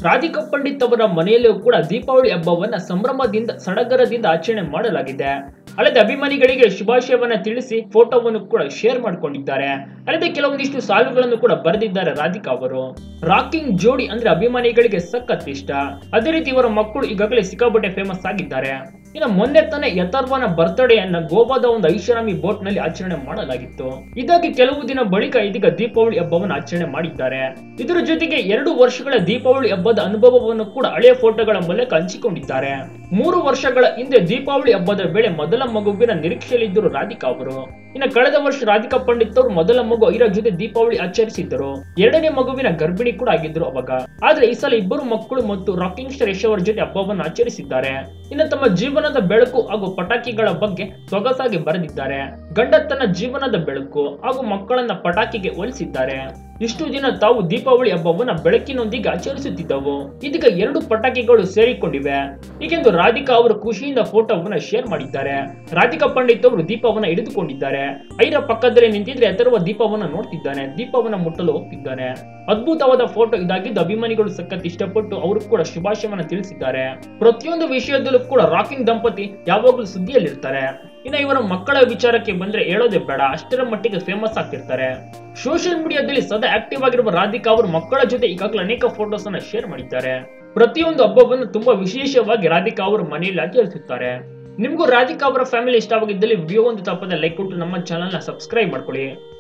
ರಾಧಿಕಾ ಪಂಡಿತ್ ಅವರ ಮನೆಯಲ್ಲೂ ಕೂಡ ದೀಪಾವಳಿ ಹಬ್ಬವನ್ನ ಸಂಭ್ರಮದಿಂದ ಸಡಗರದಿಂದ ಆಚರಣೆ ಮಾಡಲಾಗಿದೆ ಅಲ್ಲದೆ ಅಭಿಮಾನಿಗಳಿಗೆ ಶುಭಾಶಯವನ್ನ ತಿಳಿಸಿ ಫೋಟೋವನ್ನು ಕೂಡ ಶೇರ್ ಮಾಡಿಕೊಂಡಿದ್ದಾರೆ ಅಲ್ಲದೆ ಕೆಲವೊಂದಿಷ್ಟು ಸಾಲುಗಳನ್ನು ಕೂಡ ಬರೆದಿದ್ದಾರೆ ರಾಧಿಕಾ ಅವರು ರಾಕಿಂಗ್ ಜೋಡಿ ಅಂದ್ರೆ ಅಭಿಮಾನಿಗಳಿಗೆ ಸಖತ್ ಇಷ್ಟ ಅದೇ ರೀತಿ ಇವರ ಮಕ್ಕಳು ಈಗಾಗಲೇ ಸಿಕ್ಕಾಪಟ್ಟೆ ಫೇಮಸ್ ಆಗಿದ್ದಾರೆ ಇನ್ನು ಮೊನ್ನೆ ತಾನೇ ಯಥರ್ವನ ಬರ್ತ್ಡೇಯನ್ನ ಗೋವಾದ ಒಂದು ಐಷಾರಾಮಿ ಬೋಟ್ ನಲ್ಲಿ ಆಚರಣೆ ಮಾಡಲಾಗಿತ್ತು ಇದಾಗಿ ಕೆಲವು ದಿನ ಬಳಿಕ ಇದೀಗ ದೀಪಾವಳಿ ಹಬ್ಬವನ್ನು ಆಚರಣೆ ಮಾಡಿದ್ದಾರೆ ಇದರ ಜೊತೆಗೆ ಎರಡು ವರ್ಷಗಳ ದೀಪಾವಳಿ ಹಬ್ಬದ ಅನುಭವವನ್ನು ಕೂಡ ಹಳೆಯ ಫೋಟೋಗಳ ಮೂಲಕ ಹಂಚಿಕೊಂಡಿದ್ದಾರೆ ಮೂರು ವರ್ಷಗಳ ಹಿಂದೆ ದೀಪಾವಳಿ ಹಬ್ಬದ ವೇಳೆ ಮೊದಲ ಮಗುವಿನ ನಿರೀಕ್ಷೆಯಲ್ಲಿದ್ದರು ರಾಧಿಕಾ ಅವರು ಇನ್ನು ಕಳೆದ ವರ್ಷ ರಾಧಿಕಾ ಪಂಡಿತ್ ಅವರು ಮೊದಲ ಮಗು ಐರ ಜೊತೆ ದೀಪಾವಳಿ ಆಚರಿಸಿದ್ದರು ಎರಡನೇ ಮಗುವಿನ ಗರ್ಭಿಣಿ ಕೂಡ ಆಗಿದ್ರು ಅವಾಗ ಆದ್ರೆ ಈ ಸಲ ಇಬ್ಬರು ಮಕ್ಕಳು ಮತ್ತು ರಾಕಿಂಗ್ ಸ್ಟಾರ್ ಯಶ್ ಅವರ ಜೊತೆ ಹಬ್ಬವನ್ನು ಆಚರಿಸಿದ್ದಾರೆ ಇನ್ನು ತಮ್ಮ ಜೀವನದ ಬೆಳಕು ಹಾಗೂ ಪಟಾಕಿಗಳ ಬಗ್ಗೆ ಸೊಗಸಾಗಿ ಬರೆದಿದ್ದಾರೆ ಗಂಡ ತನ್ನ ಜೀವನದ ಬೆಳಕು ಹಾಗೂ ಮಕ್ಕಳನ್ನ ಪಟಾಕಿಗೆ ಹೋಲಿಸಿದ್ದಾರೆ ಇಷ್ಟು ದಿನ ತಾವು ದೀಪಾವಳಿ ಹಬ್ಬವನ್ನ ಬೆಳಕಿನೊಂದಿಗೆ ಆಚರಿಸುತ್ತಿದ್ದವು ಇದೀಗ ಎರಡು ಪಟಾಕಿಗಳು ಸೇರಿಕೊಂಡಿವೆ ಹೀಗೆಂದು ರಾಧಿಕಾ ಅವರು ಖುಷಿಯಿಂದ ಫೋಟೋವನ್ನ ಶೇರ್ ಮಾಡಿದ್ದಾರೆ ರಾಧಿಕಾ ಪಂಡಿತ್ ಅವರು ದೀಪವನ್ನ ಹಿಡಿದುಕೊಂಡಿದ್ದಾರೆ ಐರ ಪಕ್ಕದಲ್ಲಿ ನಿಂತಿದ್ರೆ ಎತ್ತರುವ ದೀಪವನ್ನ ನೋಡ್ತಿದ್ದಾನೆ ದೀಪವನ್ನ ಮುಟ್ಟಲು ಹೋಗ್ತಿದ್ದಾನೆ ಅದ್ಭುತವಾದ ಫೋಟೋ ಇದಾಗಿದ್ದು ಅಭಿಮಾನಿಗಳು ಸಖತ್ ಇಷ್ಟಪಟ್ಟು ಅವರು ಕೂಡ ಶುಭಾಶಯವನ್ನ ತಿಳಿಸಿದ್ದಾರೆ ಪ್ರತಿಯೊಂದು ವಿಷಯದಲ್ಲೂ ಕೂಡ ರಾಕಿಂಗ್ ದಂಪತಿ ಯಾವಾಗಲೂ ಸುದ್ದಿಯಲ್ಲಿರ್ತಾರೆ ಇನ್ನು ಇವರ ಮಕ್ಕಳ ವಿಚಾರಕ್ಕೆ ಬಂದ್ರೆ ಹೇಳೋದೇ ಬೇಡ ಅಷ್ಟರ ಮಟ್ಟಿಗೆ ಫೇಮಸ್ ಆಗ್ತಿರ್ತಾರೆ ಸೋಷಿಯಲ್ ಮೀಡಿಯಾದಲ್ಲಿ ಸದಾ ಆಕ್ಟಿವ್ ಆಗಿರುವ ರಾಧಿಕಾ ಅವರು ಮಕ್ಕಳ ಜೊತೆ ಈಗಾಗಲೇ ಅನೇಕ ಫೋಟೋಸ್ ಅನ್ನ ಶೇರ್ ಮಾಡಿದ್ದಾರೆ ಪ್ರತಿಯೊಂದು ಹಬ್ಬವನ್ನು ತುಂಬಾ ವಿಶೇಷವಾಗಿ ರಾಧಿಕಾ ಅವರು ಮನೆಯಲ್ಲಿ ಆಚರಿಸುತ್ತಾರೆ ನಿಮಗೂ ರಾಧಿಕಾ ಅವರ ಫ್ಯಾಮಿಲಿ ಇಷ್ಟವಾಗಿದ್ದಲ್ಲಿ ವಿಡಿಯೋ ಒಂದು ತಪ್ಪದೆ ಲೈಕ್ ಕೊಟ್ಟು ನಮ್ಮ ಚಾನಲ್ ನ ಸಬ್ಸ್ಕ್ರೈಬ್ ಮಾಡ್ಕೊಳ್ಳಿ